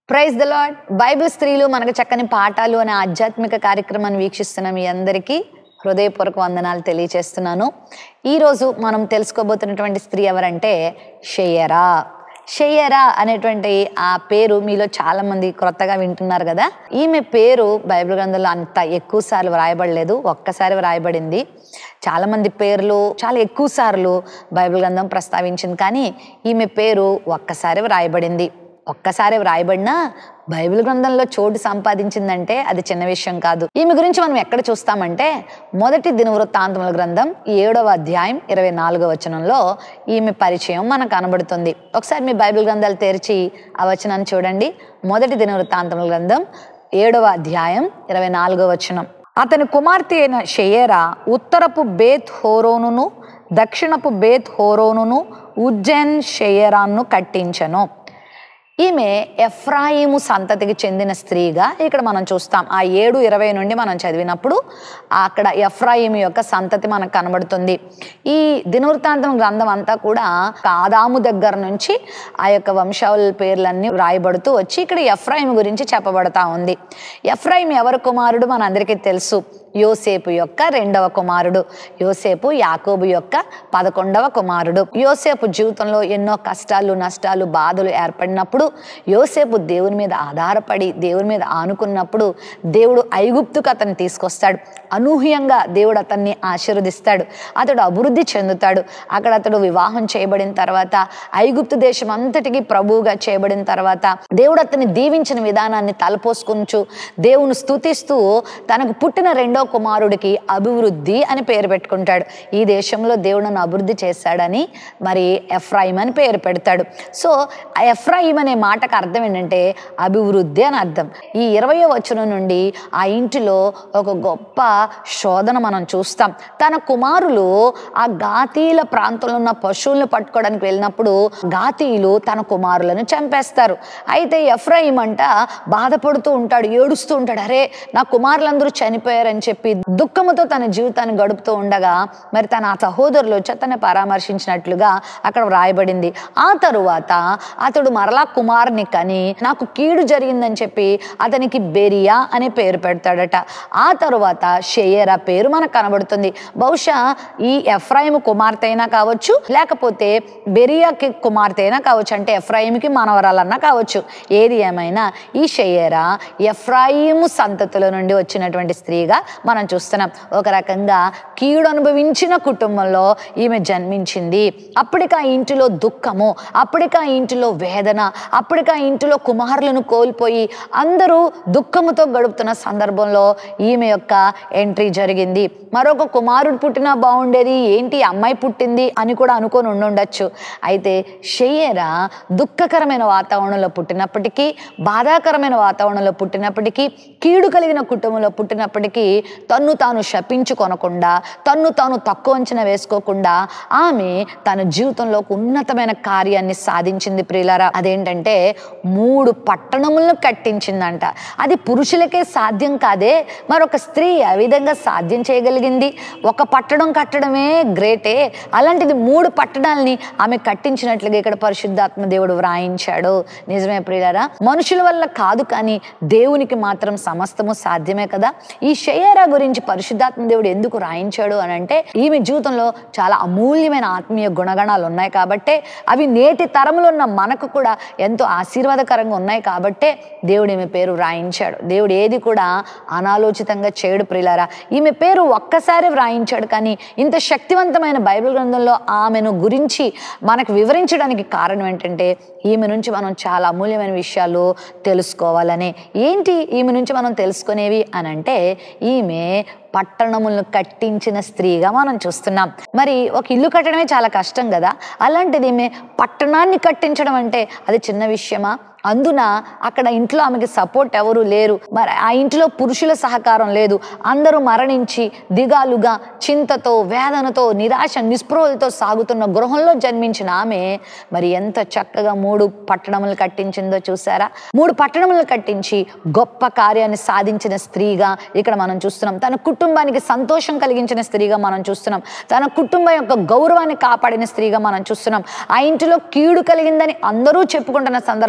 praise the lord Bible స్త్రీలు మనకు చక్కని పాఠాలు అనే ఆధ్యాత్మిక కార్యక్రమాన్ని వీక్షిస్తున్న మీ అందరికీ హృదయపూర్వక వందనాలు తెలియచేస్తున్నాను ఈరోజు మనం తెలుసుకోబోతున్నటువంటి స్త్రీ ఎవరంటే షేయరా షేయరా అనేటువంటి ఆ పేరు మీలో చాలా మంది క్రొత్తగా వింటున్నారు కదా ఈమె పేరు బైబిల్ గ్రంథంలో అంత ఎక్కువ సార్లు వ్రాయబడలేదు ఒక్కసారి వ్రాయబడింది చాలా మంది పేర్లు చాలా ఎక్కువ సార్లు బైబిల్ గ్రంథం ప్రస్తావించింది కానీ ఈమె పేరు ఒక్కసారి వ్రాయబడింది ఒక్కసారి వ్రాయబడినా బైబిల్ గ్రంథంలో చోటు సంపాదించిందంటే అది చిన్న విషయం కాదు ఈమె గురించి మనం ఎక్కడ చూస్తామంటే మొదటి దినవృత్తాంతముల గ్రంథం ఏడవ అధ్యాయం ఇరవై నాలుగవ వచనంలో ఈమె పరిచయం మనకు కనబడుతుంది ఒకసారి మీ బైబిల్ గ్రంథాలు తెరిచి ఆ వచనాన్ని చూడండి మొదటి దినవృత్తాంతముల గ్రంథం ఏడవ అధ్యాయం ఇరవై నాలుగవ వచనం అతని కుమార్తె అయిన షెయేరా ఉత్తరపు బేత్ హోరోనును దక్షిణపు బేత్ హోరోనును ఉజ్జైన్ షెయరాన్ను కట్టించను ఈమె ఎఫ్రాయిము సంతతికి చెందిన స్త్రీగా ఇక్కడ మనం చూస్తాం ఆ ఏడు ఇరవై నుండి మనం చదివినప్పుడు అక్కడ ఎఫ్రాయిము యొక్క సంతతి మనకు కనబడుతుంది ఈ దినవృత్తాంతం గ్రంథం అంతా కూడా ఆదాము దగ్గర నుంచి ఆ యొక్క వంశావళి పేర్లన్నీ వ్రాయబడుతూ వచ్చి ఇక్కడ ఎఫ్రాయిము గురించి చెప్పబడతా ఉంది ఎఫ్రాయిం ఎవరి కుమారుడు మనందరికీ తెలుసు యోసేపు యొక్క రెండవ కుమారుడు యోసేపు యాకోబు యొక్క పదకొండవ కుమారుడు యోసేపు జీవితంలో ఎన్నో కష్టాలు నష్టాలు బాధలు ఏర్పడినప్పుడు యోసేపు దేవుని మీద ఆధారపడి దేవుని మీద ఆనుకున్నప్పుడు దేవుడు ఐగుప్తుకు అతన్ని తీసుకొస్తాడు అనూహ్యంగా దేవుడు అతన్ని ఆశీర్వదిస్తాడు అతడు అభివృద్ధి చెందుతాడు అక్కడ అతడు వివాహం చేయబడిన తర్వాత ఐగుప్తు దేశం అంతటికి ప్రభువుగా చేయబడిన తర్వాత దేవుడు అతన్ని దీవించిన విధానాన్ని తలపోసుకుంచు దేవుని స్తుతిస్తూ తనకు పుట్టిన రెండో కుమారుడికి అభివృద్ధి అని పేరు పెట్టుకుంటాడు ఈ దేశంలో దేవుడు నన్ను అభివృద్ధి చేశాడని మరి ఎఫ్రాయిం అని పేరు పెడతాడు సో ఆ ఎఫ్రాయిం అనే మాటకు అర్థం ఏంటంటే అభివృద్ధి అని అర్థం ఈ ఇరవయో వచనం నుండి ఆ ఇంటిలో ఒక గొప్ప శోధన మనం చూస్తాం తన కుమారులు ఆ గాతీల ప్రాంతంలో ఉన్న పశువులను పట్టుకోవడానికి వెళ్ళినప్పుడు గాతీయులు తన కుమారులను చంపేస్తారు అయితే ఎఫ్రాయిం అంట బాధపడుతూ ఉంటాడు ఏడుస్తూ ఉంటాడు అరే నా కుమారులందరూ చనిపోయారని చెప్పి దుఃఖముతో తన జీవితాన్ని గడుపుతూ ఉండగా మరి తన ఆ సహోదరులు వచ్చి అతన్ని పరామర్శించినట్లుగా అక్కడ వ్రాయబడింది ఆ తరువాత అతడు మరలా కుమారుని కని నాకు కీడు జరిగిందని చెప్పి అతనికి బెరియా అనే పేరు పెడతాడట ఆ తరువాత షేయరా పేరు మనకు కనబడుతుంది బహుశా ఈ ఎఫ్రాయిం కుమార్తె అయినా కావచ్చు లేకపోతే బెరియాకి కుమార్తె అయినా కావచ్చు అంటే ఎఫ్రాయింకి మనవరాలన్నా కావచ్చు ఏది ఏమైనా ఈ షేయరా ఎఫ్రాయిము సంతతిలో నుండి వచ్చినటువంటి స్త్రీగా మనం చూస్తున్నాం ఒక రకంగా కీడు అనుభవించిన కుటుంబంలో ఈమె జన్మించింది అప్పటికి ఆ ఇంటిలో దుఃఖము అప్పటికి ఆ ఇంటిలో వేదన అప్పటికి ఆ ఇంటిలో కుమారులను కోల్పోయి అందరూ దుఃఖముతో గడుపుతున్న సందర్భంలో ఈమె యొక్క ఎంట్రీ జరిగింది మరొక కుమారుడు పుట్టినా బాగుండేది ఏంటి అమ్మాయి పుట్టింది అని కూడా అనుకొని ఉండుండొచ్చు అయితే షెయ్యరా దుఃఖకరమైన వాతావరణంలో పుట్టినప్పటికీ బాధాకరమైన వాతావరణంలో పుట్టినప్పటికీ కీడు కలిగిన కుటుంబంలో పుట్టినప్పటికీ తన్ను తాను శపించుకొనకుండా తన్ను తాను తక్కువ అంచనా వేసుకోకుండా ఆమె తన జీవితంలో ఒక ఉన్నతమైన కార్యాన్ని సాధించింది ప్రియులారా అదేంటంటే మూడు పట్టణములను కట్టించిందంట అది పురుషులకే సాధ్యం కాదే మరొక స్త్రీ ఆ విధంగా సాధ్యం చేయగలిగింది ఒక పట్టణం కట్టడమే గ్రేటే అలాంటిది మూడు పట్టణాలని ఆమె కట్టించినట్లుగా ఇక్కడ పరిశుద్ధాత్మ దేవుడు వ్రాయించాడు నిజమే ప్రియులారా మనుషుల వల్ల కాదు కానీ దేవునికి మాత్రం సమస్తము సాధ్యమే కదా ఈ షేయరా గురించి పరిశుద్ధాత్మ దేవుడు ఎందుకు రాయించాడు అని అంటే ఈమె జీవితంలో చాలా అమూల్యమైన ఆత్మీయ గుణగణాలు ఉన్నాయి కాబట్టే అవి నేటి తరంలో ఉన్న మనకు కూడా ఎంతో ఆశీర్వాదకరంగా ఉన్నాయి కాబట్టే దేవుడు ఈమె పేరు వ్రాయించాడు దేవుడు ఏది కూడా అనాలోచితంగా చేయడు ప్రిలారా ఈమె పేరు ఒక్కసారి వ్రాయించాడు కానీ ఇంత శక్తివంతమైన బైబిల్ గ్రంథంలో ఆమెను గురించి మనకు వివరించడానికి కారణం ఏంటంటే ఈమె నుంచి మనం చాలా అమూల్యమైన విషయాలు తెలుసుకోవాలని ఏంటి ఈమె నుంచి మనం తెలుసుకునేవి అని అంటే ఈమె పట్టణములను కట్టించిన స్త్రీగా మనం చూస్తున్నాం మరి ఒక ఇల్లు కట్టడమే చాలా కష్టం కదా అలాంటిది ఈమె పట్టణాన్ని కట్టించడం అంటే అది చిన్న విషయమా అందున అక్కడ ఇంట్లో ఆమెకి సపోర్ట్ ఎవరు లేరు మరి ఆ ఇంటిలో పురుషుల సహకారం లేదు అందరూ మరణించి దిగాలుగా చింతతో వేదనతో నిరాశ నిస్పృహలతో సాగుతున్న గృహంలో జన్మించిన ఆమె మరి ఎంత చక్కగా మూడు పట్టణములు కట్టించిందో చూసారా మూడు పట్టణములు కట్టించి గొప్ప కార్యాన్ని సాధించిన స్త్రీగా ఇక్కడ మనం చూస్తున్నాం తన కుటుంబానికి సంతోషం కలిగించిన స్త్రీగా మనం చూస్తున్నాం తన కుటుంబం యొక్క గౌరవాన్ని కాపాడిన స్త్రీగా మనం చూస్తున్నాం ఆ ఇంటిలో కీడు కలిగిందని అందరూ చెప్పుకుంటున్న సందర్భంలో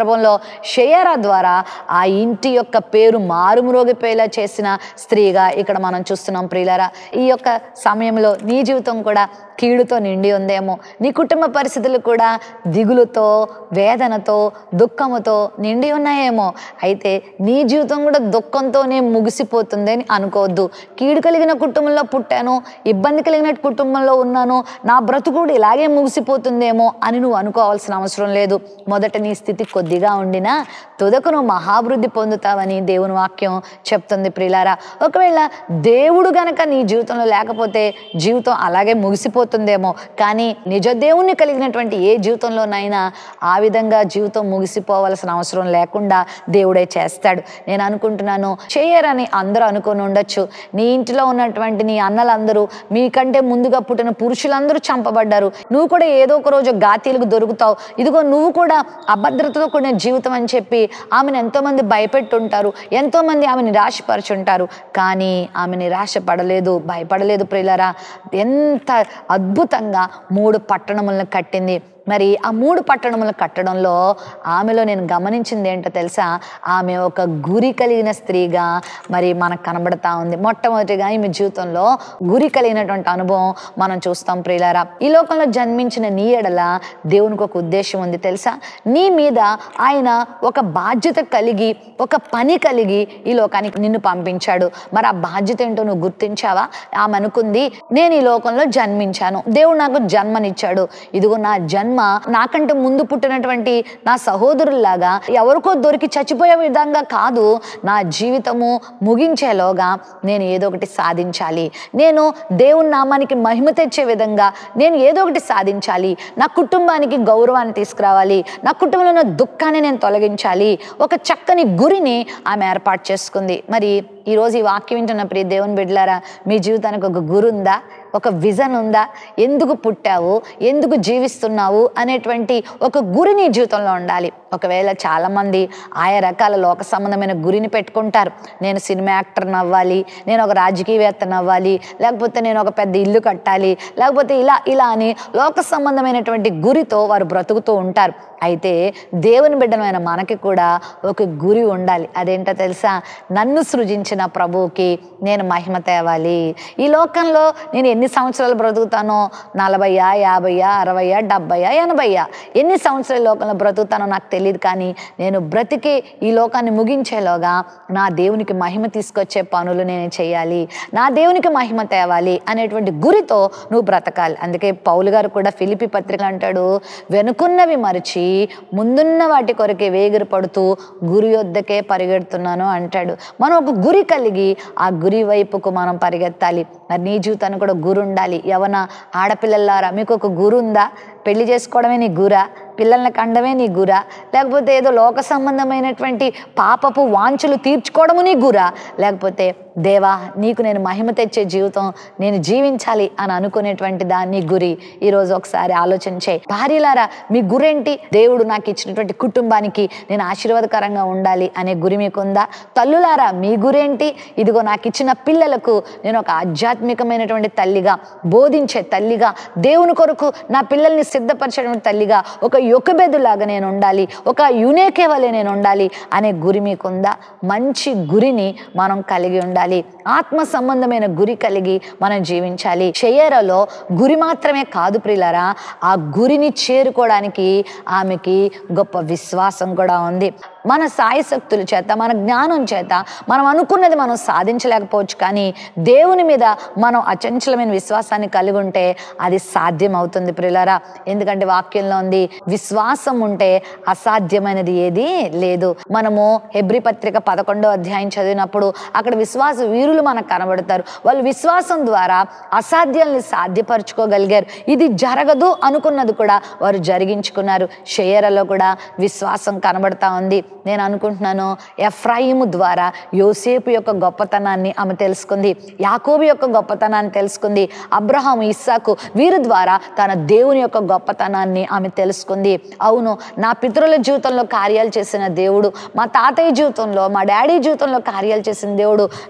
షయరా ద్వారా ఆ ఇంటి యొక్క పేరు మారుమ్రోగిపోయేలా చేసిన స్త్రీగా ఇక్కడ మనం చూస్తున్నాం ప్రియులారా ఈ యొక్క సమయంలో నీ జీవితం కూడా కీడుతో నిండి ఉందేమో నీ కుటుంబ పరిస్థితులు కూడా దిగులుతో వేదనతో దుఃఖముతో నిండి ఉన్నాయేమో అయితే నీ జీవితం కూడా దుఃఖంతోనే ముగిసిపోతుంది అని అనుకోవద్దు కీడు కలిగిన కుటుంబంలో పుట్టాను ఇబ్బంది కలిగిన కుటుంబంలో ఉన్నాను నా బ్రతుకు కూడా ఇలాగే ముగిసిపోతుందేమో అని నువ్వు అనుకోవాల్సిన అవసరం లేదు మొదట నీ స్థితి కొద్దిగా ఉండినా తుదకు నువ్వు మహాభివృద్ధి పొందుతావని దేవుని వాక్యం చెప్తుంది ప్రిలారా ఒకవేళ దేవుడు గనక నీ జీవితంలో లేకపోతే జీవితం అలాగే ముగిసిపోతుందేమో కానీ నిజ దేవుణ్ణి కలిగినటువంటి ఏ జీవితంలోనైనా ఆ విధంగా జీవితం ముగిసిపోవలసిన అవసరం లేకుండా దేవుడే చేస్తాడు నేను అనుకుంటున్నాను చేయరని అందరూ అనుకొని ఉండొచ్చు నీ ఇంటిలో ఉన్నటువంటి నీ అన్నలందరూ మీకంటే ముందుగా పుట్టిన పురుషులందరూ చంపబడ్డారు నువ్వు కూడా ఏదో ఒక రోజు గాతీలకు దొరుకుతావు ఇదిగో నువ్వు కూడా అభద్రతతో కూడిన జీవితం అని చెప్పి ఆమెను ఎంతోమంది భయపెట్టుంటారు ఎంతోమంది ఆమె నిరాశపరుచుంటారు కానీ ఆమె నిరాశ పడలేదు భయపడలేదు ప్రియులరా ఎంత అద్భుతంగా మూడు పట్టణములను కట్టింది మరి ఆ మూడు పట్టణములు కట్టడంలో ఆమెలో నేను గమనించింది ఏంటో తెలుసా ఆమె ఒక గురి కలిగిన స్త్రీగా మరి మనకు కనబడతా ఉంది మొట్టమొదటిగా ఈమె జీవితంలో గురి కలిగినటువంటి అనుభవం మనం చూస్తాం ప్రియులారా ఈ లోకంలో జన్మించిన నీ ఎడల దేవునికి ఒక ఉద్దేశం ఉంది తెలుసా నీ మీద ఆయన ఒక బాధ్యత కలిగి ఒక పని కలిగి ఈ లోకానికి నిన్ను పంపించాడు మరి ఆ బాధ్యత ఏంటో నువ్వు గుర్తించావా ఆమె అనుకుంది నేను ఈ లోకంలో జన్మించాను దేవుడు నాకు జన్మనిచ్చాడు ఇదిగో నా జన్మ నాకంటే ముందు పుట్టినటువంటి నా సహోదరుల్లాగా ఎవరికో దొరికి చచ్చిపోయే విధంగా కాదు నా జీవితము ముగించేలోగా నేను ఏదో ఒకటి సాధించాలి నేను దేవుని నామానికి మహిమ తెచ్చే విధంగా నేను ఏదో ఒకటి సాధించాలి నా కుటుంబానికి గౌరవాన్ని తీసుకురావాలి నా కుటుంబంలో ఉన్న దుఃఖాన్ని నేను తొలగించాలి ఒక చక్కని గురిని ఆమె ఏర్పాటు చేసుకుంది మరి ఈరోజు ఈ వాక్యం వింటున్న ప్రియ దేవుని బిడ్డలారా మీ జీవితానికి ఒక గురు ఉందా ఒక విజన్ ఉందా ఎందుకు పుట్టావు ఎందుకు జీవిస్తున్నావు అనేటువంటి ఒక గురి నీ జీవితంలో ఉండాలి ఒకవేళ చాలామంది ఆయా రకాల లోక సంబంధమైన గురిని పెట్టుకుంటారు నేను సినిమా యాక్టర్ని అవ్వాలి నేను ఒక రాజకీయవేత్తను అవ్వాలి లేకపోతే నేను ఒక పెద్ద ఇల్లు కట్టాలి లేకపోతే ఇలా ఇలా అని లోక సంబంధమైనటువంటి గురితో వారు బ్రతుకుతూ ఉంటారు అయితే దేవుని బిడ్డమైన మనకి కూడా ఒక గురి ఉండాలి అదేంటో తెలుసా నన్ను సృజించిన ప్రభువుకి నేను మహిమ తేవాలి ఈ లోకంలో నేను ఎన్ని సంవత్సరాలు బ్రతుకుతానో నలభయ్యా యాభయ్యా అరవయ్యా డెబ్బయ్యా ఎనభయ్యా ఎన్ని సంవత్సరాల లోకంలో బ్రతుకుతానో నాకు తెలియదు కానీ నేను బ్రతికి ఈ లోకాన్ని ముగించేలోగా నా దేవునికి మహిమ తీసుకొచ్చే పనులు నేను చేయాలి నా దేవునికి మహిమ తేవాలి అనేటువంటి గురితో నువ్వు బ్రతకాలి అందుకే పౌలు గారు కూడా ఫిలిపి పత్రిక అంటాడు వెనుకున్నవి మరిచి ముందున్న వాటి కొరకే వేగిరి పడుతూ గురి వద్దకే పరిగెడుతున్నాను అంటాడు మనం ఒక గురి కలిగి ఆ గురి వైపుకు మనం పరిగెత్తాలి మరి నీ జీవితానికి కూడా గురి ఉండాలి యవన ఆడపిల్లలారా మీకు ఒక గురు ఉందా పెళ్లి చేసుకోవడమే నీ గురా పిల్లల్ని కండమే నీ గురా లేకపోతే ఏదో లోక సంబంధమైనటువంటి పాపపు వాంఛలు తీర్చుకోవడము నీ గురా లేకపోతే దేవా నీకు నేను మహిమ తెచ్చే జీవితం నేను జీవించాలి అని అనుకునేటువంటి దాన్ని గురి ఈరోజు ఒకసారి ఆలోచించే భార్యలారా మీ గురేంటి దేవుడు నాకు ఇచ్చినటువంటి కుటుంబానికి నేను ఆశీర్వాదకరంగా ఉండాలి అనే గురి మీకుందా తల్లులారా మీ గురేంటి ఇదిగో నాకు ఇచ్చిన పిల్లలకు నేను ఒక ఆధ్యాత్మికమైనటువంటి తల్లిగా బోధించే తల్లిగా దేవుని కొరకు నా పిల్లల్ని సిద్ధపరచేటువంటి తల్లిగా ఒక యొకబెదులాగా నేను ఉండాలి ఒక యునేకే వలె నేను ఉండాలి అనే గురి మీకుందా మంచి గురిని మనం కలిగి ఉండాలి ఆత్మ సంబంధమైన గురి కలిగి మనం జీవించాలి షేయరలో గురి మాత్రమే కాదు ప్రియులరా ఆ గురిని చేరుకోవడానికి ఆమెకి గొప్ప విశ్వాసం కూడా ఉంది మన సాయశక్తుల చేత మన జ్ఞానం చేత మనం అనుకున్నది మనం సాధించలేకపోవచ్చు కానీ దేవుని మీద మనం అచంచలమైన విశ్వాసాన్ని కలిగి ఉంటే అది సాధ్యం అవుతుంది ప్రియులరా ఎందుకంటే వాక్యంలో ఉంది విశ్వాసం ఉంటే అసాధ్యమైనది ఏది లేదు మనము హెబ్రి పత్రిక పదకొండో అధ్యాయం చదివినప్పుడు అక్కడ విశ్వాస వీరులు మనకు కనబడతారు వాళ్ళు విశ్వాసం ద్వారా అసాధ్యాల్ని సాధ్యపరచుకోగలిగారు ఇది జరగదు అనుకున్నది కూడా వారు జరిగించుకున్నారు షేయరలో కూడా విశ్వాసం కనబడతా ఉంది నేను అనుకుంటున్నాను ఎఫ్రాయిము ద్వారా యోసేపు యొక్క గొప్పతనాన్ని ఆమె తెలుసుకుంది యాకోబు యొక్క గొప్పతనాన్ని తెలుసుకుంది అబ్రహాం ఇస్సాకు వీరి ద్వారా తన దేవుని యొక్క గొప్పతనాన్ని ఆమె తెలుసుకుంది అవును నా పితరుల జీవితంలో కార్యాలు చేసిన దేవుడు మా తాతయ్య జీవితంలో మా డాడీ జీవితంలో కార్యాలు చేసిన దేవుడు నా జీవితంలో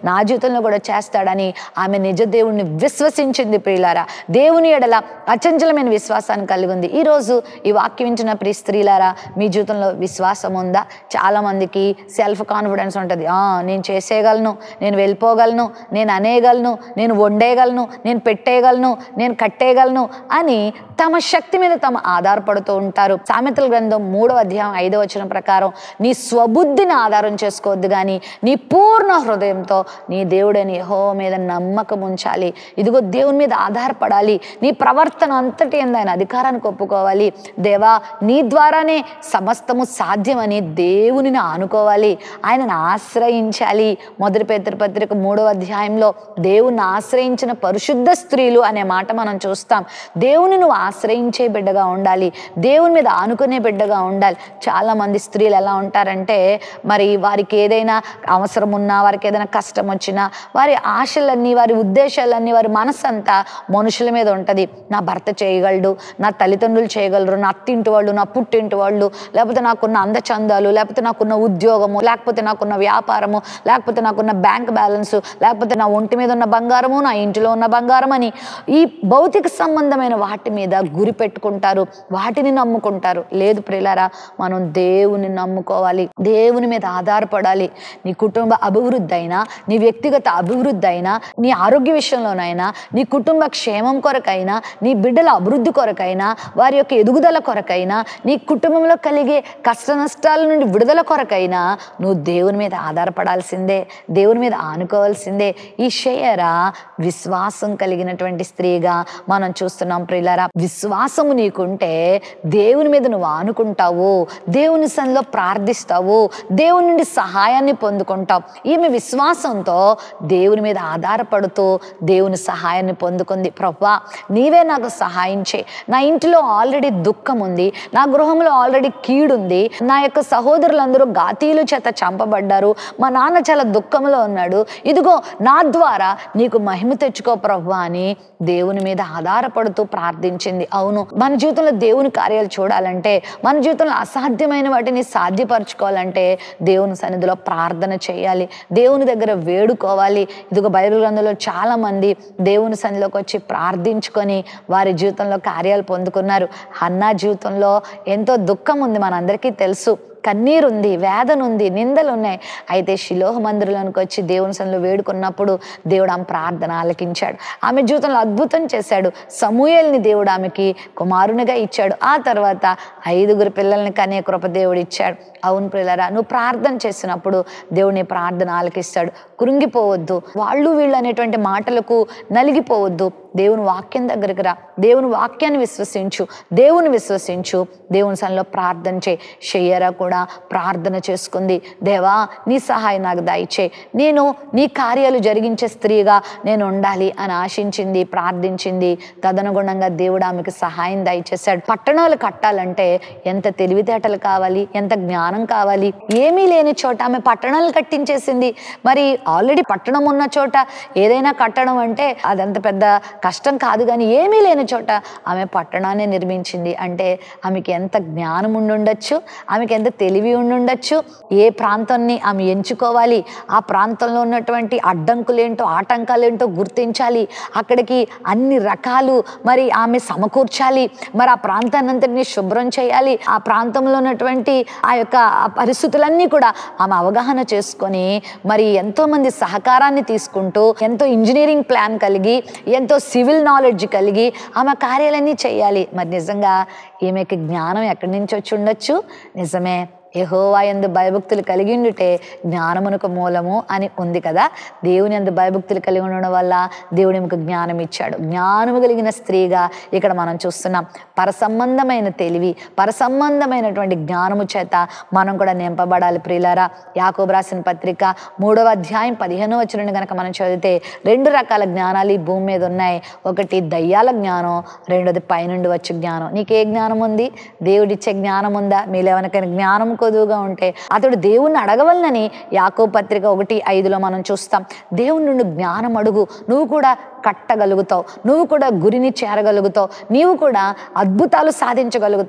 జీవితంలో కూడా చేస్తాడని ఆమె నిజ దేవుణ్ణి విశ్వసించింది ప్రియులారా దేవుని ఎడల అచంచలమైన విశ్వాసాన్ని కలిగి ఉంది ఈరోజు ఈ వాక్యం వింటున్న ప్రియ స్త్రీలారా మీ జీవితంలో విశ్వాసం ఉందా చాలా మందికి సెల్ఫ్ కాన్ఫిడెన్స్ ఉంటుంది "ఆ, నేను చేసేయగలను నేను వెళ్ళిపోగలను నేను అనేయగలను నేను వండేయగలను నేను పెట్టేయగలను నేను కట్టేయగలను అని తమ శక్తి మీద తమ ఆధారపడుతూ ఉంటారు సామెతల గ్రంథం మూడవ అధ్యాయం ఐదవ వచనం ప్రకారం నీ స్వబుద్ధిని ఆధారం చేసుకోవద్దు కానీ నీ పూర్ణ హృదయంతో నీ దేవుడని యహో మీద నమ్మకం ఉంచాలి ఇదిగో దేవుని మీద ఆధారపడాలి నీ ప్రవర్తన అంతటి ఎందు ఆయన అధికారానికి ఒప్పుకోవాలి దేవా నీ ద్వారానే సమస్తము సాధ్యమని దేవునిని ఆనుకోవాలి ఆయనను ఆశ్రయించాలి మొదటి పేతృ పత్రిక మూడవ అధ్యాయంలో దేవుని ఆశ్రయించిన పరిశుద్ధ స్త్రీలు అనే మాట మనం చూస్తాం దేవుని నువ్వు ఆశ్రయించే బిడ్డగా ఉండాలి దేవుని మీద ఆనుకునే బిడ్డగా ఉండాలి చాలా మంది స్త్రీలు ఎలా ఉంటారంటే మరి వారికి ఏదైనా అవసరం ఉన్నా వారికి ఏదైనా కష్టం వచ్చినా వారి ఆశలన్నీ వారి ఉద్దేశాలన్నీ వారి మనసంతా మనుషుల మీద ఉంటుంది నా భర్త చేయగలడు నా తల్లిదండ్రులు చేయగలరు నా అత్తింటి వాళ్ళు నా పుట్టింటి వాళ్ళు లేకపోతే నాకున్న అందచందాలు లేకపోతే నాకున్న ఉద్యోగము లేకపోతే నాకున్న వ్యాపారము లేకపోతే నాకున్న బ్యాంక్ బ్యాలెన్స్ లేకపోతే నా ఒంటి మీద ఉన్న బంగారము నా ఇంటిలో ఉన్న బంగారం అని ఈ భౌతిక సంబంధమైన వాటి మీద గురి పెట్టుకుంటారు వాటిని నమ్ముకుంటారు లేదు ప్రియులారా మనం దేవుని నమ్ముకోవాలి దేవుని మీద ఆధారపడాలి నీ కుటుంబ అభివృద్ధి అయినా నీ వ్యక్తిగత అభివృద్ధి అయినా నీ ఆరోగ్య విషయంలోనైనా నీ కుటుంబ క్షేమం కొరకైనా నీ బిడ్డల అభివృద్ధి కొరకైనా వారి యొక్క ఎదుగుదల కొరకైనా నీ కుటుంబంలో కలిగే కష్ట నష్టాల నుండి విడుదల కొరకైనా నువ్వు దేవుని మీద ఆధారపడాల్సిందే దేవుని మీద ఆనుకోవాల్సిందే ఈ షేయరా విశ్వాసం కలిగినటువంటి స్త్రీగా మనం చూస్తున్నాం ప్రియులారా విశ్వాసము నీకుంటే దేవుని మీద నువ్వు ఆనుకుంటావు దేవుని సన్నిలో ప్రార్థిస్తావు దేవుని నుండి సహాయాన్ని పొందుకుంటావు ఈమె విశ్వాసంతో దేవుని మీద ఆధారపడుతూ దేవుని సహాయాన్ని పొందుకుంది ప్రభా నీవే నాకు సహాయం చేయి నా ఇంటిలో ఆల్రెడీ దుఃఖం ఉంది నా గృహంలో ఆల్రెడీ కీడుంది నా యొక్క సహోదరులందరూ గాతీలు చేత చంపబడ్డారు మా నాన్న చాలా దుఃఖంలో ఉన్నాడు ఇదిగో నా ద్వారా నీకు మహిమ తెచ్చుకో ప్రభా అని దేవుని మీద ఆధారపడుతూ ప్రార్థించింది అవును మన జీవితంలో దేవుని కార్యాలు చూడాలంటే మన జీవితంలో అసాధ్యమైన వాటిని సాధ్యపరచుకోవాలంటే దేవుని సన్నిధిలో ప్రార్థన చేయాలి దేవుని దగ్గర వేడుకోవాలి ఇదిగో బైబిల్ గ్రంథంలో చాలా మంది దేవుని సన్నిధిలోకి వచ్చి ప్రార్థించుకొని వారి జీవితంలో కార్యాలు పొందుకున్నారు హన్నా జీవితంలో ఎంతో దుఃఖం ఉంది మనందరికీ తెలుసు కన్నీరు ఉంది వేదన ఉంది నిందలు ఉన్నాయి అయితే శిలోహ మందిరంలోనికి వచ్చి దేవుని సన్నిలో వేడుకున్నప్పుడు దేవుడు ఆమె ప్రార్థన ఆలకించాడు ఆమె జీవితంలో అద్భుతం చేశాడు సమూయల్ని దేవుడు ఆమెకి కుమారునిగా ఇచ్చాడు ఆ తర్వాత ఐదుగురు పిల్లల్ని కనే కృప దేవుడు ఇచ్చాడు అవును పిల్లరా నువ్వు ప్రార్థన చేసినప్పుడు దేవుడు నీ ప్రార్థన ఆలకిస్తాడు కృంగిపోవద్దు వాళ్ళు వీళ్ళు అనేటువంటి మాటలకు నలిగిపోవద్దు దేవుని వాక్యం దగ్గరికి రా దేవుని వాక్యాన్ని విశ్వసించు దేవుని విశ్వసించు దేవుని సన్నిలో ప్రార్థన చేయి షయ్యరా కూడా ప్రార్థన చేసుకుంది దేవా నీ సహాయం నాకు దయచే నేను నీ కార్యాలు జరిగించే స్త్రీగా నేను ఉండాలి అని ఆశించింది ప్రార్థించింది తదనుగుణంగా దేవుడు ఆమెకు సహాయం దయచేశాడు పట్టణాలు కట్టాలంటే ఎంత తెలివితేటలు కావాలి ఎంత జ్ఞానం కావాలి ఏమీ లేని చోట ఆమె పట్టణాలు కట్టించేసింది మరి ఆల్రెడీ పట్టణం ఉన్న చోట ఏదైనా కట్టడం అంటే అదంత పెద్ద కష్టం కాదు కానీ ఏమీ లేని చోట ఆమె పట్టణాన్ని నిర్మించింది అంటే ఆమెకి ఎంత జ్ఞానం ఉండుండొచ్చు ఆమెకి ఎంత తెలివి ఉండుండొచ్చు ఏ ప్రాంతాన్ని ఆమె ఎంచుకోవాలి ఆ ప్రాంతంలో ఉన్నటువంటి అడ్డంకులేంటో ఆటంకాలేంటో గుర్తించాలి అక్కడికి అన్ని రకాలు మరి ఆమె సమకూర్చాలి మరి ఆ ప్రాంతాన్నంతటిని శుభ్రం చేయాలి ఆ ప్రాంతంలో ఉన్నటువంటి ఆ యొక్క ఆ పరిస్థితులన్నీ కూడా ఆమె అవగాహన చేసుకొని మరి ఎంతో మంది సహకారాన్ని తీసుకుంటూ ఎంతో ఇంజనీరింగ్ ప్లాన్ కలిగి ఎంతో సివిల్ నాలెడ్జ్ కలిగి ఆమె కార్యాలన్నీ చేయాలి మరి నిజంగా ఈమెకి జ్ఞానం ఎక్కడి నుంచి వచ్చి ఉండొచ్చు నిజమే యెహోవా ఎందు భయభక్తులు కలిగి ఉండుటే జ్ఞానమునకు మూలము అని ఉంది కదా దేవుని ఎందు భయభక్తులు కలిగి ఉండడం వల్ల దేవుడు ఈమెకు జ్ఞానం ఇచ్చాడు జ్ఞానము కలిగిన స్త్రీగా ఇక్కడ మనం చూస్తున్నాం పరసంబంధమైన తెలివి పరసంబంధమైనటువంటి జ్ఞానము చేత మనం కూడా నింపబడాలి ప్రియులారా యాకోబు రాసిన పత్రిక మూడవ అధ్యాయం పదిహేనో వచ్చిన కనుక మనం చదివితే రెండు రకాల జ్ఞానాలు ఈ భూమి మీద ఉన్నాయి ఒకటి దయ్యాల జ్ఞానం రెండోది పైనుండి వచ్చే జ్ఞానం నీకే జ్ఞానం ఉంది దేవుడిచ్చే జ్ఞానం ఉందా మీలో ఎవరికైనా జ్ఞానం కొదువుగా ఉంటే అతడు దేవుణ్ణి అడగవలనని యాకో పత్రిక ఒకటి ఐదులో మనం చూస్తాం దేవుని నుండి జ్ఞానం అడుగు నువ్వు కూడా కట్టగలుగుతావు నువ్వు కూడా గురిని చేరగలుగుతావు నీవు కూడా అద్భుతాలు సాధించగలుగుతావు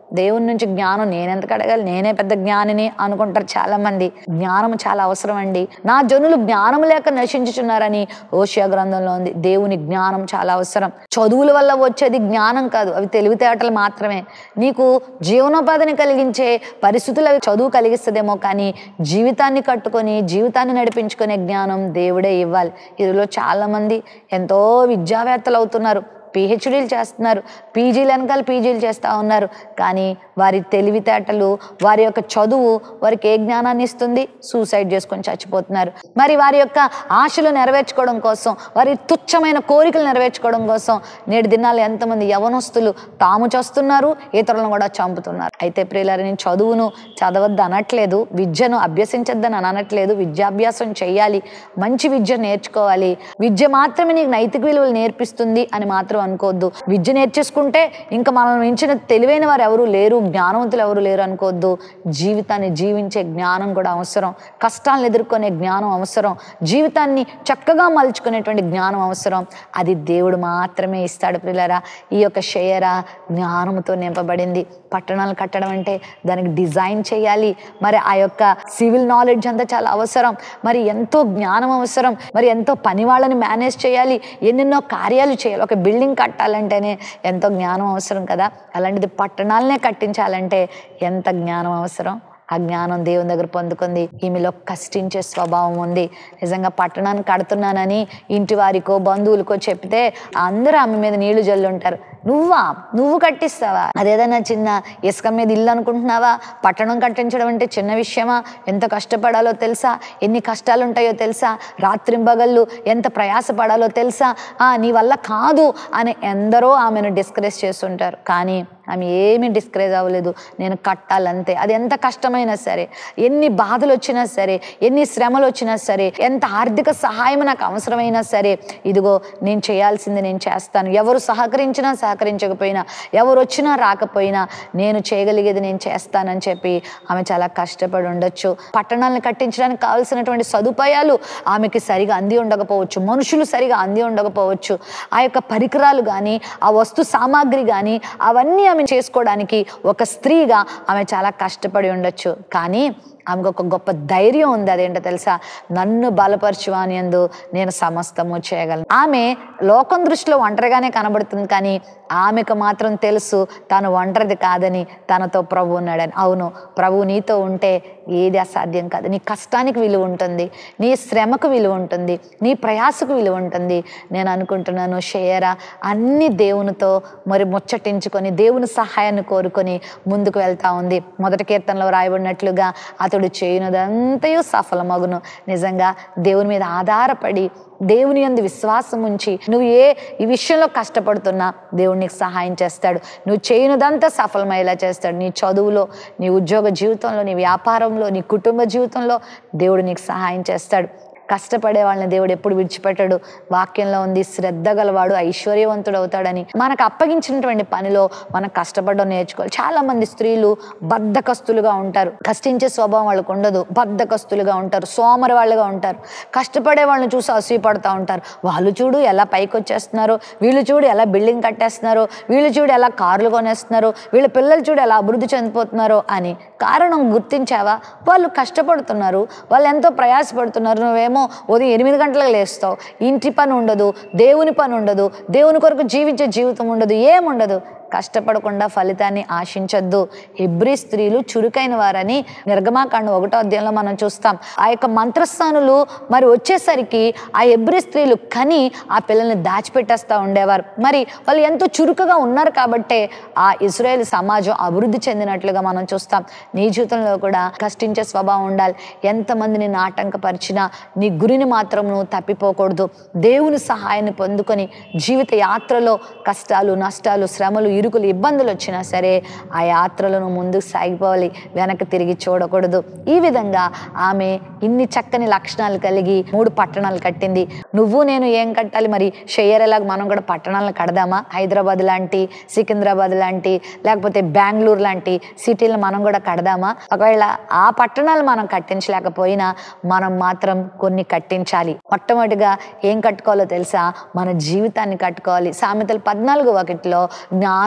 దేవుని నుంచి జ్ఞానం నేనెంతకు అడగాలి నేనే పెద్ద జ్ఞానిని అనుకుంటారు చాలా మంది జ్ఞానం చాలా అవసరం అండి నా జనులు జ్ఞానం లేక నశించుచున్నారని ఓషియా గ్రంథంలో ఉంది దేవుని జ్ఞానం చాలా అవసరం చదువుల వల్ల వచ్చేది జ్ఞానం కాదు అవి తెలివితేటలు మాత్రమే నీకు జీవనోపాధిని కలిగించే పరిస్థితులు అవి చదువు కలిగిస్తుందేమో కానీ జీవితాన్ని కట్టుకొని జీవితాన్ని నడిపించుకునే జ్ఞానం దేవుడే ఇవ్వాలి ఇందులో చాలా మంది ఎంతో విద్యావేత్తలు అవుతున్నారు పిహెచ్డీలు చేస్తున్నారు పీజీలు వెనకాల పీజీలు చేస్తూ ఉన్నారు కానీ వారి తెలివితేటలు వారి యొక్క చదువు వారికి ఏ జ్ఞానాన్ని ఇస్తుంది సూసైడ్ చేసుకొని చచ్చిపోతున్నారు మరి వారి యొక్క ఆశలు నెరవేర్చుకోవడం కోసం వారి తుచ్చమైన కోరికలు నెరవేర్చుకోవడం కోసం నేటి దినాలు ఎంతమంది యవనస్తులు తాము చేస్తున్నారు ఇతరులను కూడా చంపుతున్నారు అయితే ప్రియులారి నేను చదువును చదవద్దు అనట్లేదు విద్యను అభ్యసించొద్దని అని అనట్లేదు విద్యాభ్యాసం చేయాలి మంచి విద్య నేర్చుకోవాలి విద్య మాత్రమే నీకు నైతిక విలువలు నేర్పిస్తుంది అని మాత్రం అనుకోవద్దు విద్య నేర్చేసుకుంటే ఇంకా మనం మించిన తెలివైన వారు ఎవరు లేరు జ్ఞానవంతులు ఎవరు లేరు అనుకోవద్దు జీవితాన్ని జీవించే జ్ఞానం కూడా అవసరం కష్టాలను ఎదుర్కొనే జ్ఞానం అవసరం జీవితాన్ని చక్కగా మలుచుకునేటువంటి జ్ఞానం అవసరం అది దేవుడు మాత్రమే ఇస్తాడు పిల్లరా ఈ యొక్క షేయరా జ్ఞానంతో నింపబడింది పట్టణాలు కట్టడం అంటే దానికి డిజైన్ చేయాలి మరి ఆ యొక్క సివిల్ నాలెడ్జ్ అంతా చాలా అవసరం మరి ఎంతో జ్ఞానం అవసరం మరి ఎంతో పని వాళ్ళని మేనేజ్ చేయాలి ఎన్నెన్నో కార్యాలు చేయాలి ఒక బిల్డింగ్ కట్టాలంటేనే ఎంతో జ్ఞానం అవసరం కదా అలాంటిది పట్టణాలనే కట్టించాలంటే ఎంత జ్ఞానం అవసరం ఆ జ్ఞానం దేవుని దగ్గర పొందుకుంది ఈమెలో కష్టించే స్వభావం ఉంది నిజంగా పట్టణాన్ని కడుతున్నానని ఇంటి వారికో బంధువులకో చెప్తే అందరూ ఆమె మీద నీళ్లు జల్లుంటారు నువ్వా నువ్వు కట్టిస్తావా అదేదైనా చిన్న ఇసుక మీద ఇల్లు అనుకుంటున్నావా పట్టణం కట్టించడం అంటే చిన్న విషయమా ఎంత కష్టపడాలో తెలుసా ఎన్ని కష్టాలు ఉంటాయో తెలుసా రాత్రింబగళ్ళు ఎంత ప్రయాసపడాలో తెలుసా ఆ నీ వల్ల కాదు అని ఎందరో ఆమెను డిస్కరేజ్ చేస్తుంటారు కానీ ఆమె ఏమీ డిస్కరేజ్ అవ్వలేదు నేను కట్టాలంతే అది ఎంత కష్టమైనా సరే ఎన్ని బాధలు వచ్చినా సరే ఎన్ని శ్రమలు వచ్చినా సరే ఎంత ఆర్థిక సహాయం నాకు అవసరమైనా సరే ఇదిగో నేను చేయాల్సింది నేను చేస్తాను ఎవరు సహకరించినా సహకరించకపోయినా ఎవరు వచ్చినా రాకపోయినా నేను చేయగలిగేది నేను చేస్తానని చెప్పి ఆమె చాలా కష్టపడి ఉండొచ్చు పట్టణాలను కట్టించడానికి కావాల్సినటువంటి సదుపాయాలు ఆమెకి సరిగా అంది ఉండకపోవచ్చు మనుషులు సరిగా అంది ఉండకపోవచ్చు ఆ యొక్క పరికరాలు కానీ ఆ వస్తు సామాగ్రి కానీ అవన్నీ ఆమె చేసుకోవడానికి ఒక స్త్రీగా ఆమె చాలా కష్టపడి ఉండొచ్చు కానీ ఆమెకు ఒక గొప్ప ధైర్యం ఉంది అదేంటో తెలుసా నన్ను బలపరచు అని అందు నేను సమస్తము చేయగలను ఆమె లోకం దృష్టిలో ఒంటరిగానే కనబడుతుంది కానీ ఆమెకు మాత్రం తెలుసు తాను ఒంటరిది కాదని తనతో ప్రభు ఉన్నాడని అవును ప్రభు నీతో ఉంటే ఏది అసాధ్యం కాదు నీ కష్టానికి విలువ ఉంటుంది నీ శ్రమకు విలువ ఉంటుంది నీ ప్రయాసకు విలువ ఉంటుంది నేను అనుకుంటున్నాను షేయరా అన్ని దేవునితో మరి ముచ్చటించుకొని దేవుని సహాయాన్ని కోరుకొని ముందుకు వెళ్తా ఉంది మొదటి కీర్తనలో రాయబడినట్లుగా అతడు చేయనదంతయు సఫలమగును నిజంగా దేవుని మీద ఆధారపడి దేవుని యందు విశ్వాసం ఉంచి నువ్వు ఏ ఈ విషయంలో కష్టపడుతున్నా దేవుడు నీకు సహాయం చేస్తాడు నువ్వు చేయనిదంతా సఫలమయ్యేలా చేస్తాడు నీ చదువులో నీ ఉద్యోగ జీవితంలో నీ వ్యాపారంలో నీ కుటుంబ జీవితంలో దేవుడు నీకు సహాయం చేస్తాడు కష్టపడే వాళ్ళని దేవుడు ఎప్పుడు విడిచిపెట్టాడు వాక్యంలో ఉంది శ్రద్ధ గలవాడు ఐశ్వర్యవంతుడు అవుతాడని మనకు అప్పగించినటువంటి పనిలో మనం కష్టపడడం నేర్చుకోవాలి చాలా మంది స్త్రీలు బద్ధకస్తులుగా ఉంటారు కష్టించే స్వభావం వాళ్ళకు ఉండదు బద్ధకస్తులుగా ఉంటారు సోమరి వాళ్ళుగా ఉంటారు కష్టపడే వాళ్ళని చూసి అసూయపడుతూ ఉంటారు వాళ్ళు చూడు ఎలా పైకి వచ్చేస్తున్నారు వీళ్ళు చూడు ఎలా బిల్డింగ్ కట్టేస్తున్నారు వీళ్ళు చూడు ఎలా కార్లు కొనేస్తున్నారు వీళ్ళ పిల్లలు చూడు ఎలా అభివృద్ధి చెందిపోతున్నారో అని కారణం గుర్తించావా వాళ్ళు కష్టపడుతున్నారు వాళ్ళు ఎంతో ప్రయాసపడుతున్నారు నువ్వేమో ఉదయం ఎనిమిది గంటలకు లేస్తావు ఇంటి పని ఉండదు దేవుని పని ఉండదు దేవుని కొరకు జీవించే జీవితం ఉండదు ఏముండదు కష్టపడకుండా ఫలితాన్ని ఆశించొద్దు హెబ్రి స్త్రీలు చురుకైన వారని నిర్గమాకాండం ఒకటో అధ్యాయంలో మనం చూస్తాం ఆ యొక్క మంత్రస్థానులు మరి వచ్చేసరికి ఆ హెబ్రి స్త్రీలు కని ఆ పిల్లల్ని దాచిపెట్టేస్తూ ఉండేవారు మరి వాళ్ళు ఎంతో చురుకుగా ఉన్నారు కాబట్టే ఆ ఇజ్రాయేల్ సమాజం అభివృద్ధి చెందినట్లుగా మనం చూస్తాం నీ జీవితంలో కూడా కష్టించే స్వభావం ఉండాలి ఎంతమందిని ఆటంకపరిచినా నీ గురిని మాత్రం నువ్వు తప్పిపోకూడదు దేవుని సహాయాన్ని పొందుకొని జీవిత యాత్రలో కష్టాలు నష్టాలు శ్రమలు ఇరుకులు ఇబ్బందులు వచ్చినా సరే ఆ యాత్రలను ముందుకు సాగిపోవాలి వెనక్కి తిరిగి చూడకూడదు ఈ విధంగా ఆమె ఇన్ని చక్కని లక్షణాలు కలిగి మూడు పట్టణాలు కట్టింది నువ్వు నేను ఏం కట్టాలి మరి షేయరేలాగా మనం కూడా పట్టణాలను కడదామా హైదరాబాద్ లాంటి సికింద్రాబాద్ లాంటి లేకపోతే బెంగళూరు లాంటి సిటీలు మనం కూడా కడదామా ఒకవేళ ఆ పట్టణాలు మనం కట్టించలేకపోయినా మనం మాత్రం కొన్ని కట్టించాలి మొట్టమొదటిగా ఏం కట్టుకోవాలో తెలుసా మన జీవితాన్ని కట్టుకోవాలి సామెతలు పద్నాలుగు ఒకటిలో జ్ఞానం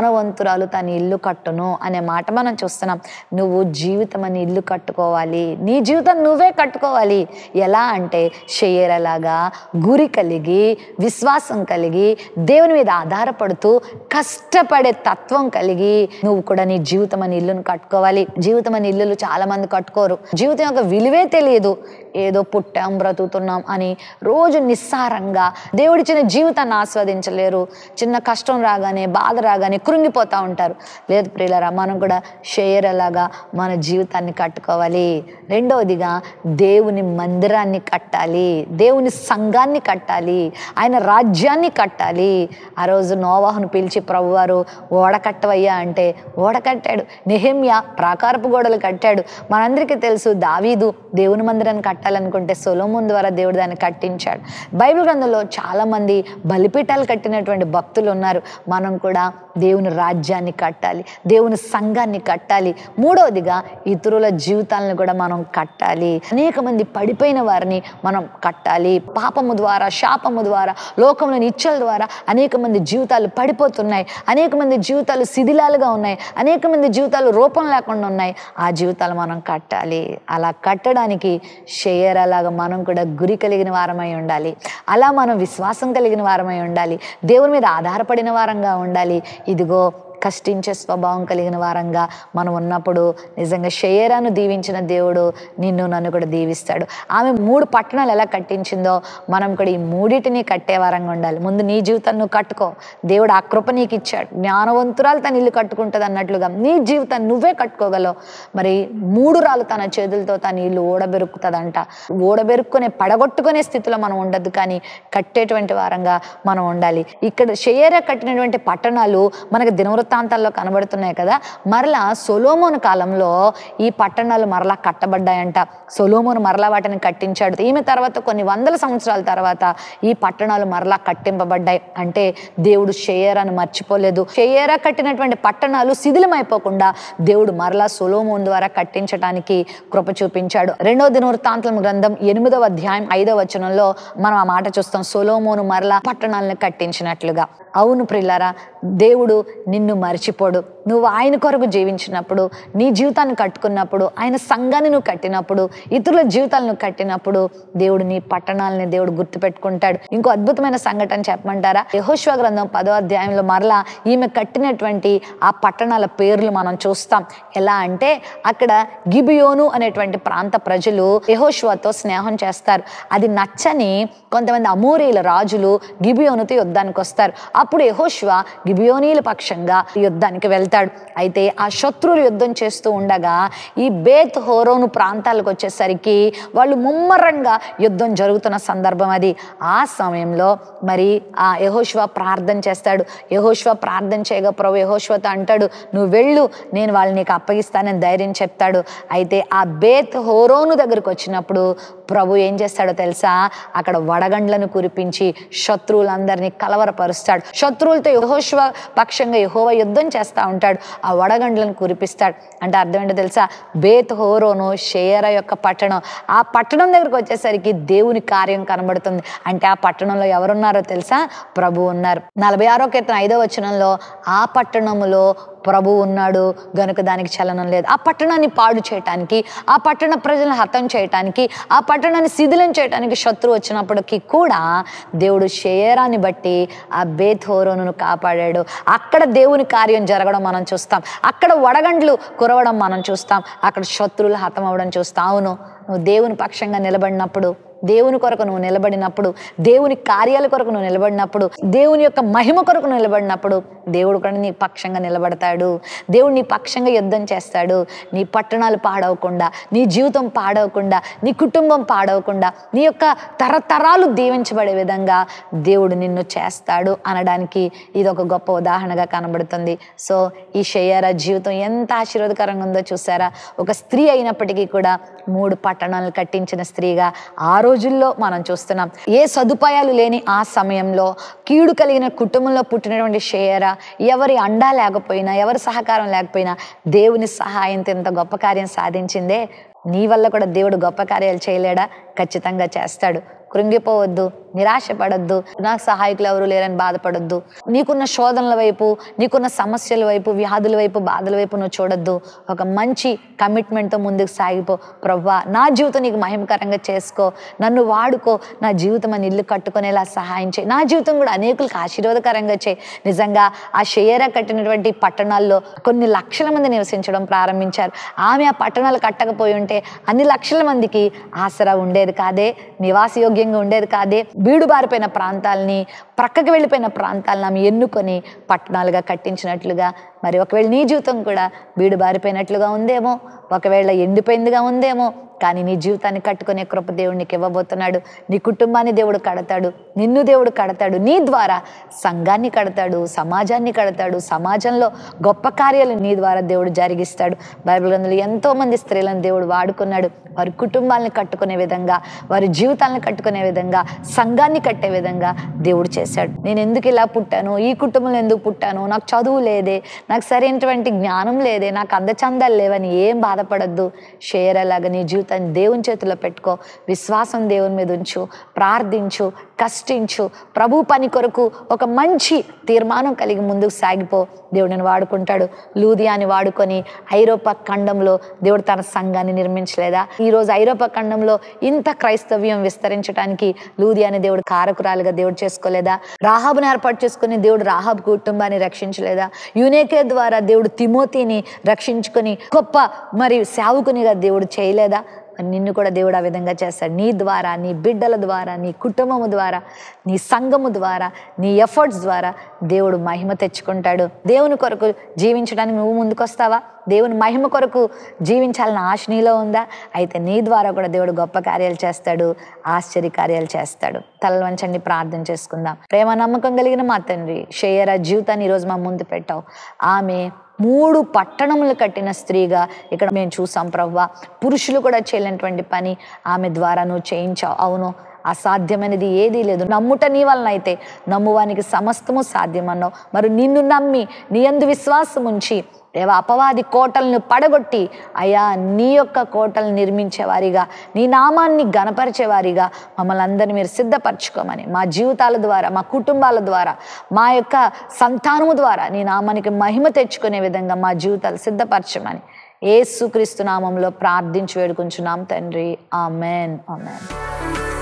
జ్ఞానవంతురాలు తన ఇల్లు కట్టును అనే మాట మనం చూస్తున్నాం నువ్వు జీవితం అని ఇల్లు కట్టుకోవాలి నీ జీవితం నువ్వే కట్టుకోవాలి ఎలా అంటే షేయరలాగా గురి కలిగి విశ్వాసం కలిగి దేవుని మీద ఆధారపడుతూ కష్టపడే తత్వం కలిగి నువ్వు కూడా నీ జీవితం అని ఇల్లును కట్టుకోవాలి జీవితం అని ఇల్లులు చాలా మంది కట్టుకోరు జీవితం యొక్క విలువే తెలియదు ఏదో పుట్టాం బ్రతుకుతున్నాం అని రోజు నిస్సారంగా దేవుడిచ్చిన జీవితాన్ని ఆస్వాదించలేరు చిన్న కష్టం రాగానే బాధ రాగానే కృంగిపోతూ ఉంటారు లేదు ప్రియులరా మనం కూడా షేర్ అలాగా మన జీవితాన్ని కట్టుకోవాలి రెండవదిగా దేవుని మందిరాన్ని కట్టాలి దేవుని సంఘాన్ని కట్టాలి ఆయన రాజ్యాన్ని కట్టాలి ఆ రోజు నోవాహును పిలిచి ప్రభువారు ఓడ కట్టవయ్యా అంటే ఓడ కట్టాడు నెహమ్య ప్రాకారపు గోడలు కట్టాడు మనందరికీ తెలుసు దావీదు దేవుని మందిరాన్ని కట్టాలనుకుంటే సొలోమోన్ ద్వారా దేవుడు దాన్ని కట్టించాడు బైబిల్ గ్రంథంలో చాలామంది బలిపీఠాలు కట్టినటువంటి భక్తులు ఉన్నారు మనం కూడా దేవుని రాజ్యాన్ని కట్టాలి దేవుని సంఘాన్ని కట్టాలి మూడవదిగా ఇతరుల జీవితాలను కూడా మనం కట్టాలి అనేక మంది పడిపోయిన వారిని మనం కట్టాలి పాపము ద్వారా శాపము ద్వారా లోకంలోని ఇచ్చల ద్వారా అనేక మంది జీవితాలు పడిపోతున్నాయి అనేక మంది జీవితాలు శిథిలాలుగా ఉన్నాయి అనేక మంది జీవితాలు రూపం లేకుండా ఉన్నాయి ఆ జీవితాలు మనం కట్టాలి అలా కట్టడానికి షేర్ అలాగా మనం కూడా గురి కలిగిన వారమై ఉండాలి అలా మనం విశ్వాసం కలిగిన వారమై ఉండాలి దేవుని మీద ఆధారపడిన వారంగా ఉండాలి ఇదిగో కష్టించే స్వభావం కలిగిన వారంగా మనం ఉన్నప్పుడు నిజంగా షేరాను దీవించిన దేవుడు నిన్ను నన్ను కూడా దీవిస్తాడు ఆమె మూడు పట్టణాలు ఎలా కట్టించిందో మనం కూడా ఈ మూడిటిని కట్టే వారంగా ఉండాలి ముందు నీ జీవితాన్ని నువ్వు కట్టుకో దేవుడు ఆ కృప నీకు ఇచ్చాడు జ్ఞానవంతురాలు తన ఇల్లు కట్టుకుంటుంది అన్నట్లుగా నీ జీవితాన్ని నువ్వే కట్టుకోగలవు మరి మూడు రాళ్ళు తన చేతులతో తన ఇల్లు ఓడబెరుకుతుందంట ఓడబెరుక్కునే పడగొట్టుకునే స్థితిలో మనం ఉండద్దు కానీ కట్టేటువంటి వారంగా మనం ఉండాలి ఇక్కడ షేర కట్టినటువంటి పట్టణాలు మనకు దినవృత్తాంతాల్లో కనబడుతున్నాయి కదా మరలా సొలోమోను కాలంలో ఈ పట్టణాలు మరలా కట్టబడ్డాయంట సొలోమోను మరలా వాటిని కట్టించాడు ఈమె తర్వాత కొన్ని వందల సంవత్సరాల తర్వాత ఈ పట్టణాలు మరలా కట్టింపబడ్డాయి అంటే దేవుడు షేయరాను మర్చిపోలేదు షేయరా కట్టినటువంటి పట్టణాలు శిథిలమైపోకుండా దేవుడు మరలా సొలోమోన్ ద్వారా కట్టించడానికి కృప చూపించాడు రెండవ దినవృత్తాంతం గ్రంథం ఎనిమిదవ అధ్యాయం ఐదవ వచనంలో మనం ఆ మాట చూస్తాం సొలోమోను మరలా పట్టణాలను కట్టించినట్లుగా అవును ప్రిల్లారా దేవుడు నిన్ను మర్చిపోడు నువ్వు ఆయన కొరకు జీవించినప్పుడు నీ జీవితాన్ని కట్టుకున్నప్పుడు ఆయన సంఘాన్ని నువ్వు కట్టినప్పుడు ఇతరుల జీవితాలను కట్టినప్పుడు దేవుడు నీ పట్టణాలని దేవుడు గుర్తుపెట్టుకుంటాడు ఇంకో అద్భుతమైన సంఘటన చెప్పమంటారా యహోశ్వ గ్రంథం పదో అధ్యాయంలో మరలా ఈమె కట్టినటువంటి ఆ పట్టణాల పేర్లు మనం చూస్తాం ఎలా అంటే అక్కడ గిబియోను అనేటువంటి ప్రాంత ప్రజలు యహోశ్వతో స్నేహం చేస్తారు అది నచ్చని కొంతమంది అమోరీల రాజులు గిబియోనుతో యుద్ధానికి వస్తారు అప్పుడు యహోశ్వ గిబియోనీల పక్షంగా యుద్ధానికి వెళ్తాడు అయితే ఆ శత్రువులు యుద్ధం చేస్తూ ఉండగా ఈ బేత్ హోరోను ప్రాంతాలకు వచ్చేసరికి వాళ్ళు ముమ్మరంగా యుద్ధం జరుగుతున్న సందర్భం అది ఆ సమయంలో మరి ఆ యహోశ్వ ప్రార్థన చేస్తాడు యహోశ్వ ప్రార్థన చేయగా ప్రభు యహోశ్వతో అంటాడు నువ్వు వెళ్ళు నేను వాళ్ళని నీకు అప్పగిస్తానని ధైర్యం చెప్తాడు అయితే ఆ బేత్ హోరోను దగ్గరకు వచ్చినప్పుడు ప్రభు ఏం చేస్తాడో తెలుసా అక్కడ వడగండ్లను కురిపించి శత్రువులందరినీ కలవరపరుస్తాడు శత్రువులతో యహోశ్వ పక్షంగా యహోవ యుద్ధం చేస్తూ ఉంటాడు ఆ వడగండ్లను కురిపిస్తాడు అంటే అర్థం ఏంటో తెలుసా బేత్ హోరోను షేర యొక్క పట్టణం ఆ పట్టణం దగ్గరకు వచ్చేసరికి దేవుని కార్యం కనబడుతుంది అంటే ఆ పట్టణంలో ఎవరున్నారో తెలుసా ప్రభు ఉన్నారు నలభై ఆరో కీర్తన ఐదో వచనంలో ఆ పట్టణములో ప్రభు ఉన్నాడు గనుక దానికి చలనం లేదు ఆ పట్టణాన్ని పాడు చేయటానికి ఆ పట్టణ ప్రజలను హతం చేయటానికి ఆ పట్టణాన్ని శిథిలం చేయటానికి శత్రువు వచ్చినప్పటికీ కూడా దేవుడు షేరాన్ని బట్టి ఆ బేత్ హోరోను కాపాడాడు అక్కడ దేవుని కార్యం జరగడం మనం చూస్తాం అక్కడ వడగండ్లు కురవడం మనం చూస్తాం అక్కడ శత్రువులు హతం అవ్వడం చూస్తాం అవును నువ్వు దేవుని పక్షంగా నిలబడినప్పుడు దేవుని కొరకు నువ్వు నిలబడినప్పుడు దేవుని కార్యాల కొరకు నువ్వు నిలబడినప్పుడు దేవుని యొక్క మహిమ కొరకు నువ్వు నిలబడినప్పుడు దేవుడు కూడా నీ పక్షంగా నిలబడతాడు దేవుడు నీ పక్షంగా యుద్ధం చేస్తాడు నీ పట్టణాలు పాడవకుండా నీ జీవితం పాడవకుండా నీ కుటుంబం పాడవకుండా నీ యొక్క తరతరాలు దీవించబడే విధంగా దేవుడు నిన్ను చేస్తాడు అనడానికి ఇది ఒక గొప్ప ఉదాహరణగా కనబడుతుంది సో ఈ షయ్యారా జీవితం ఎంత ఆశీర్వాదకరంగా ఉందో చూసారా ఒక స్త్రీ అయినప్పటికీ కూడా మూడు పట్టణాలు కట్టించిన స్త్రీగా ఆ రోజుల్లో మనం చూస్తున్నాం ఏ సదుపాయాలు లేని ఆ సమయంలో కీడు కలిగిన కుటుంబంలో పుట్టినటువంటి షేయరా ఎవరి అండా లేకపోయినా ఎవరి సహకారం లేకపోయినా దేవుని సహాయంతో ఇంత గొప్ప కార్యం సాధించిందే నీ వల్ల కూడా దేవుడు గొప్ప కార్యాలు చేయలేడా ఖచ్చితంగా చేస్తాడు కృంగిపోవద్దు నిరాశపడద్దు నాకు సహాయకులు ఎవరు లేరని బాధపడొద్దు నీకున్న శోధనల వైపు నీకున్న సమస్యల వైపు వ్యాధుల వైపు బాధల వైపు నువ్వు చూడొద్దు ఒక మంచి కమిట్మెంట్తో ముందుకు సాగిపో ప్రవ్వా నా జీవితం నీకు మహిమకరంగా చేసుకో నన్ను వాడుకో నా జీవితం అని ఇల్లు కట్టుకునేలా సహాయం చేయి నా జీవితం కూడా అనేకులకు ఆశీర్వాదకరంగా చేయి నిజంగా ఆ షేరా కట్టినటువంటి పట్టణాల్లో కొన్ని లక్షల మంది నివసించడం ప్రారంభించారు ఆమె ఆ పట్టణాలు కట్టకపోయి ఉంటే అన్ని లక్షల మందికి ఆసరా ఉండేది కాదే నివాసయోగ్యంగా ఉండేది కాదే బీడు బారిపోయిన ప్రాంతాలని ప్రక్కకి వెళ్ళిపోయిన ప్రాంతాలను ఆమె ఎన్నుకొని పట్టణాలుగా కట్టించినట్లుగా మరి ఒకవేళ నీ జీవితం కూడా బీడు బారిపోయినట్లుగా ఉందేమో ఒకవేళ ఎండిపోయిందిగా ఉందేమో కానీ నీ జీవితాన్ని కట్టుకునే కృప దేవుడు నీకు ఇవ్వబోతున్నాడు నీ కుటుంబాన్ని దేవుడు కడతాడు నిన్ను దేవుడు కడతాడు నీ ద్వారా సంఘాన్ని కడతాడు సమాజాన్ని కడతాడు సమాజంలో గొప్ప కార్యాలు నీ ద్వారా దేవుడు జరిగిస్తాడు బైబిల్ గ్రంథంలో ఎంతో మంది స్త్రీలను దేవుడు వాడుకున్నాడు వారి కుటుంబాలను కట్టుకునే విధంగా వారి జీవితాలను కట్టుకునే విధంగా సంఘాన్ని కట్టే విధంగా దేవుడు చేశాడు నేను ఎందుకు ఇలా పుట్టాను ఈ కుటుంబంలో ఎందుకు పుట్టాను నాకు చదువు లేదే నాకు సరైనటువంటి జ్ఞానం లేదే నాకు అందచందాలు లేవని ఏం బాధపడద్దు షేర్ అలాగా నీ జీవితాన్ని దేవుని చేతిలో పెట్టుకో విశ్వాసం దేవుని మీద ఉంచు ప్రార్థించు కష్టించు ప్రభు పని కొరకు ఒక మంచి తీర్మానం కలిగి ముందుకు సాగిపో దేవుడిని వాడుకుంటాడు లూదియాని వాడుకొని ఐరోపా ఖండంలో దేవుడు తన సంఘాన్ని నిర్మించలేదా ఈరోజు ఐరోపా ఖండంలో ఇంత క్రైస్తవ్యం విస్తరించడానికి లూదియాని దేవుడు కారకురాలుగా దేవుడు చేసుకోలేదా రాహాబుని ఏర్పాటు చేసుకుని దేవుడు రాహాబ్ కుటుంబాన్ని రక్షించలేదా యునేకే ద్వారా దేవుడు తిమోతిని రక్షించుకొని గొప్ప మరి సేవకునిగా దేవుడు చేయలేదా మరి నిన్ను కూడా దేవుడు ఆ విధంగా చేస్తాడు నీ ద్వారా నీ బిడ్డల ద్వారా నీ కుటుంబము ద్వారా నీ సంఘము ద్వారా నీ ఎఫర్ట్స్ ద్వారా దేవుడు మహిమ తెచ్చుకుంటాడు దేవుని కొరకు జీవించడానికి నువ్వు ముందుకొస్తావా దేవుని మహిమ కొరకు జీవించాలని ఆశ నీలో ఉందా అయితే నీ ద్వారా కూడా దేవుడు గొప్ప కార్యాలు చేస్తాడు ఆశ్చర్య కార్యాలు చేస్తాడు తల వంచండి ప్రార్థన చేసుకుందాం ప్రేమ నమ్మకం కలిగిన మా తండ్రి షేయరా జీవితాన్ని ఈరోజు మా ముందు పెట్టావు ఆమె మూడు పట్టణములు కట్టిన స్త్రీగా ఇక్కడ మేము చూసాం ప్రవ్వా పురుషులు కూడా చేయలేనటువంటి పని ఆమె ద్వారా నువ్వు చేయించావు అవును అసాధ్యమైనది ఏదీ లేదు నమ్ముట నీ వలన అయితే నమ్మువానికి సమస్తము సాధ్యమన్నావు మరి నిన్ను నమ్మి నీ అందు విశ్వాసం ఉంచి దేవా అపవాది కోటలను పడగొట్టి అయ్యా నీ యొక్క కోటలు నిర్మించేవారిగా నీ నామాన్ని గణపరిచేవారిగా మమ్మల్ని అందరినీ మీరు సిద్ధపరచుకోమని మా జీవితాల ద్వారా మా కుటుంబాల ద్వారా మా యొక్క సంతానము ద్వారా నీ నామానికి మహిమ తెచ్చుకునే విధంగా మా జీవితాలు సిద్ధపరచమని ఏసుక్రీస్తు నామంలో ప్రార్థించి వేడుకుంటున్నాం తండ్రి ఆమెన్ ఆమెన్